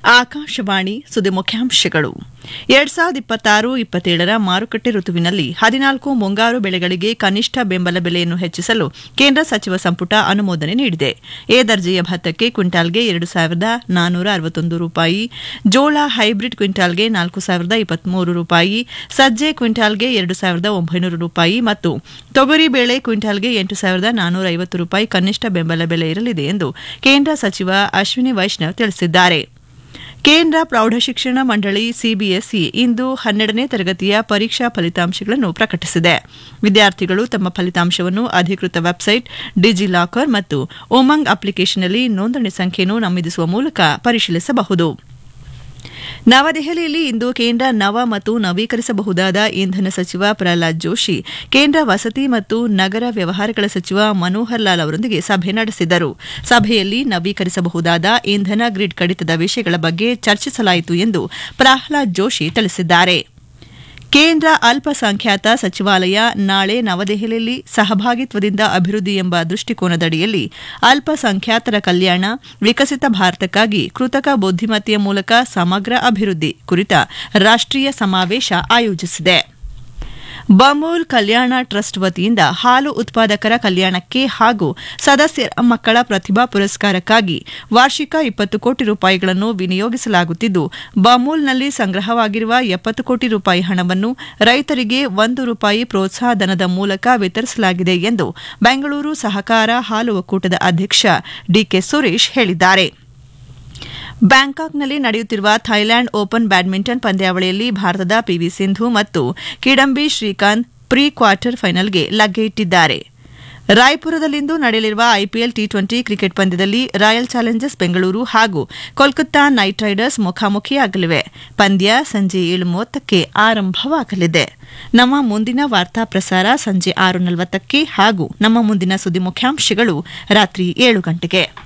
ಆಕಾಶವಾಣಿ ಸುದ್ದಿ ಮುಖ್ಯಾಂಶಗಳು ಎರಡ್ ಸಾವಿರದ ಇಪ್ಪತ್ತಾರು ಇಪ್ಪತ್ತೇಳರ ಮಾರುಕಟ್ಟೆ ಋತುವಿನಲ್ಲಿ ಹದಿನಾಲ್ಕು ಮುಂಗಾರು ಬೆಳೆಗಳಿಗೆ ಕನಿಷ್ಠ ಬೆಂಬಲ ಬೆಲೆಯನ್ನು ಹೆಚ್ಚಿಸಲು ಕೇಂದ್ರ ಸಚಿವ ಸಂಪುಟ ಅನುಮೋದನೆ ನೀಡಿದೆ ಎ ದರ್ಜೆಯ ಭತ್ತಕ್ಕೆ ಕ್ವಿಂಟಾಲ್ಗೆ ಎರಡು ಸಾವಿರದ ನಾನ್ನೂರ ಅರವತ್ತೊಂದು ರೂಪಾಯಿ ಜೋಳ ಹೈಬ್ರಿಡ್ ಕ್ವಿಂಟಾಲ್ಗೆ ನಾಲ್ಕು ಸಾವಿರದ ಇಪ್ಪತ್ಮೂರು ರೂಪಾಯಿ ಸಜ್ಜೆ ಕ್ವಿಂಟಾಲ್ಗೆ ಎರಡು ಸಾವಿರದ ಒಂಬೈನೂರು ರೂಪಾಯಿ ಮತ್ತು ತೊಗರಿ ಬೇಳೆ ಕ್ವಿಂಟಾಲ್ಗೆ ಎಂಟು ಸಾವಿರದ ನಾನ್ನೂರ ಐವತ್ತು ರೂಪಾಯಿ ಕನಿಷ್ಠ ಬೆಂಬಲ ಬೆಲೆ ಇರಲಿದೆ ಎಂದು ಕೇಂದ್ರ ಸಚಿವ ಅಶ್ವಿನಿ ವೈಷ್ಣವ್ ತಿಳಿಸಿದ್ದಾರೆ ಕೇಂದ್ರ ಪ್ರೌಢಶಿಕ್ಷಣ ಮಂಡಳಿ ಸಿಬಿಎಸ್ಇ ಇಂದು ಹನ್ನೆರಡನೇ ತರಗತಿಯ ಪರೀಕ್ಷಾ ಫಲಿತಾಂಶಗಳನ್ನು ಪ್ರಕಟಿಸಿದೆ ವಿದ್ಯಾರ್ಥಿಗಳು ತಮ್ಮ ಫಲಿತಾಂಶವನ್ನು ಅಧಿಕೃತ ವೆಬ್ಸೈಟ್ ಡಿಜಿಲಾಕರ್ ಮತ್ತು ಉಮಂಗ್ ಅಪ್ಲಿಕೇಶನ್ನಲ್ಲಿ ನೋಂದಣಿ ಸಂಖ್ಯೆಯನ್ನು ನಮೂದಿಸುವ ಮೂಲಕ ಪರಿಶೀಲಿಸಬಹುದು ನವದೆಹಲಿಯಲ್ಲಿ ಇಂದು ಕೇಂದ್ರ ನವ ಮತ್ತು ನವೀಕರಿಸಬಹುದಾದ ಇಂಧನ ಸಚಿವ ಪ್ರಹ್ಲಾದ್ ಜೋಶಿ ಕೇಂದ್ರ ವಸತಿ ಮತ್ತು ನಗರ ವ್ಯವಹಾರಗಳ ಸಚಿವ ಮನೋಹರ್ ಲಾಲ್ ಅವರೊಂದಿಗೆ ಸಭೆ ನಡೆಸಿದರು ಸಭೆಯಲ್ಲಿ ನವೀಕರಿಸಬಹುದಾದ ಇಂಧನ ಗ್ರಿಡ್ ಕಡಿತದ ವಿಷಯಗಳ ಬಗ್ಗೆ ಚರ್ಚಿಸಲಾಯಿತು ಎಂದು ಪ್ರಹ್ಲಾದ್ ಜೋಶಿ ತಿಳಿಸಿದ್ದಾರೆ ಕೇಂದ್ರ ಅಲ್ಪಸಂಖ್ಯಾತ ಸಚಿವಾಲಯ ನಾಳೆ ನವದೆಹಲಿಯಲ್ಲಿ ಸಹಭಾಗಿತ್ವದಿಂದ ಅಭಿವೃದ್ಧಿ ಎಂಬ ದೃಷ್ಟಿಕೋನದಡಿಯಲ್ಲಿ ಅಲ್ಪಸಂಖ್ಯಾತರ ಕಲ್ಯಾಣ ವಿಕಸಿತ ಭಾರತಕ್ಕಾಗಿ ಕೃತಕ ಬುದ್ದಿಮತ್ತೆಯ ಮೂಲಕ ಸಮಗ್ರ ಅಭಿವೃದ್ಧಿ ಕುರಿತ ರಾಷ್ಟೀಯ ಸಮಾವೇಶ ಆಯೋಜಿಸಿದೆ ಬಮೂಲ್ ಕಲ್ಯಾಣ ಟ್ರಸ್ಟ್ ವತಿಯಿಂದ ಹಾಲು ಉತ್ಪಾದಕರ ಕಲ್ಯಾಣಕ್ಕೆ ಹಾಗೂ ಸದಸ್ಯರ ಮಕ್ಕಳ ಪ್ರತಿಭಾ ಪುರಸ್ಕಾರಕ್ಕಾಗಿ ವಾರ್ಷಿಕ ಇಪ್ಪತ್ತು ಕೋಟಿ ರೂಪಾಯಿಗಳನ್ನು ವಿನಿಯೋಗಿಸಲಾಗುತ್ತಿದ್ದು ಬಮೂಲ್ನಲ್ಲಿ ಸಂಗ್ರಹವಾಗಿರುವ ಎಪ್ಪತ್ತು ಕೋಟಿ ರೂಪಾಯಿ ಹಣವನ್ನು ರೈತರಿಗೆ ಒಂದು ರೂಪಾಯಿ ಪ್ರೋತ್ಸಾಹಧನದ ಮೂಲಕ ವಿತರಿಸಲಾಗಿದೆ ಎಂದು ಬೆಂಗಳೂರು ಸಹಕಾರ ಹಾಲು ಒಕ್ಕೂಟದ ಅಧ್ಯಕ್ಷ ಡಿಕೆ ಸುರೇಶ್ ಹೇಳಿದ್ದಾರೆ ಬ್ಯಾಂಕಾಕ್ನಲ್ಲಿ ನಡೆಯುತ್ತಿರುವ ಥೈಲ್ಯಾಂಡ್ ಓಪನ್ ಬ್ಯಾಡ್ಮಿಂಟನ್ ಪಂದ್ಯಾವಳಿಯಲ್ಲಿ ಭಾರತದ ಪಿವಿ ಸಿಂಧು ಮತ್ತು ಕಿಡಂಬಿ ಶ್ರೀಕಾಂತ್ ಪ್ರೀ ಕ್ವಾರ್ಟರ್ ಫೈನಲ್ಗೆ ಲಗ್ಗೆ ಇಟ್ಟಿದ್ದಾರೆ ರಾಯ್ಪುರದಲ್ಲಿಂದು ನಡೆಯಲಿರುವ ಐಪಿಎಲ್ ಟಿ ಟ್ವೆಂಟಿ ಕ್ರಿಕೆಟ್ ಪಂದ್ಯದಲ್ಲಿ ರಾಯಲ್ ಚಾಲೆಂಜರ್ಸ್ ಬೆಂಗಳೂರು ಹಾಗೂ ಕೋಲ್ಕತ್ತಾ ನೈಟ್ ರೈಡರ್ಸ್ ಮುಖಾಮುಖಿಯಾಗಲಿವೆ ಪಂದ್ಯ ಸಂಜೆ ಏಳು ಮೂವತ್ತಕ್ಕೆ ಆರಂಭವಾಗಲಿದೆ ನಮ್ಮ ಮುಂದಿನ ವಾರ್ತಾ ಪ್ರಸಾರ ಸಂಜೆ ಆರು ನಲವತ್ತಕ್ಕೆ ಹಾಗೂ ನಮ್ಮ ಮುಂದಿನ ಸುದ್ದಿ ಮುಖ್ಯಾಂಶಗಳು ರಾತ್ರಿ ಏಳು ಗಂಟೆಗೆ